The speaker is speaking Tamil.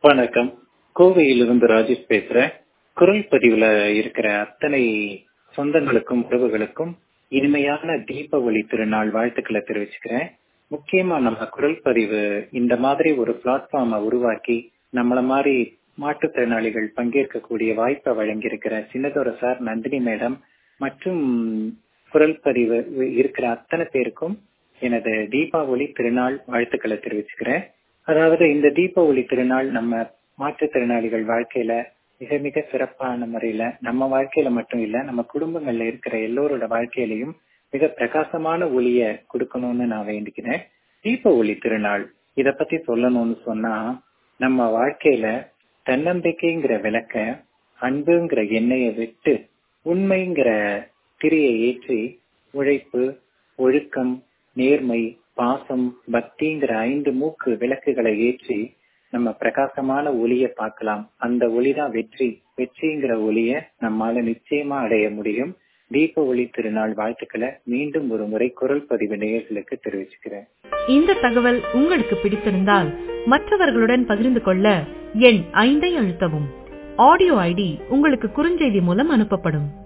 வணக்கம் கோவையிலிருந்து ராஜேஷ் பேசுறேன் குரல் பதிவுல இருக்கிற அத்தனை சொந்தங்களுக்கும் உறவுகளுக்கும் இனிமையான தீபாவளி திருநாள் வாழ்த்துக்களை தெரிவிச்சுக்கிறேன் முக்கியமா நம்ம குரல் பதிவு இந்த மாதிரி ஒரு பிளாட்ஃபார்மை உருவாக்கி நம்மள மாதிரி மாற்றுத்திறனாளிகள் பங்கேற்கக்கூடிய வாய்ப்பை வழங்கியிருக்கிற சின்னதோர சார் நந்தினி மேடம் மற்றும் குரல் பதிவு இருக்கிற அத்தனை பேருக்கும் எனது தீபாவளி திருநாள் வாழ்த்துக்களை தெரிவிச்சுக்கிறேன் அதாவது இந்த தீபாவளி திருநாள் நம்ம மாற்றுத்திறனாளிகள் வாழ்க்கையில மிக மிக சிறப்பான முறையில நம்ம வாழ்க்கையில மட்டும் இல்ல நம்ம குடும்பங்கள்ல இருக்கிற எல்லோரோட வாழ்க்கையிலையும் மிக பிரகாசமான ஒளிய கொடுக்கணும்னு நான் வேண்டிக்கிறேன் தீப ஒளி திருநாள் இத பத்தி சொல்லணும்னு சொன்னா நம்ம வாழ்க்கையில தன்னம்பிக்கைங்கிற விளக்க அன்புங்கிற எண்ணெயை விட்டு உண்மைங்கிற திரியை ஏற்றி உழைப்பு ஒழுக்கம் நேர்மை பாசம் பக்திங்கிற ஐந்து மூக்கு விளக்குகளை ஏற்றி நம்ம பிரகாசமான ஒளிய பார்க்கலாம் அந்த ஒளிதான் வெற்றி வெற்றிங்கிற ஒளிய நம்மால நிச்சயமா அடைய முடியும் தீப ஒளி திருநாள் வாழ்த்துக்களை மீண்டும் ஒரு முறை குரல் பதிவு நேயர்களுக்கு தெரிவிச்சுக்கிறேன் இந்த தகவல் உங்களுக்கு பிடித்திருந்தால் மற்றவர்களுடன் பகிர்ந்து கொள்ள எண் ஐந்தை அழுத்தவும் ஆடியோ ஐடி உங்களுக்கு குறுஞ்செய்தி மூலம் அனுப்பப்படும்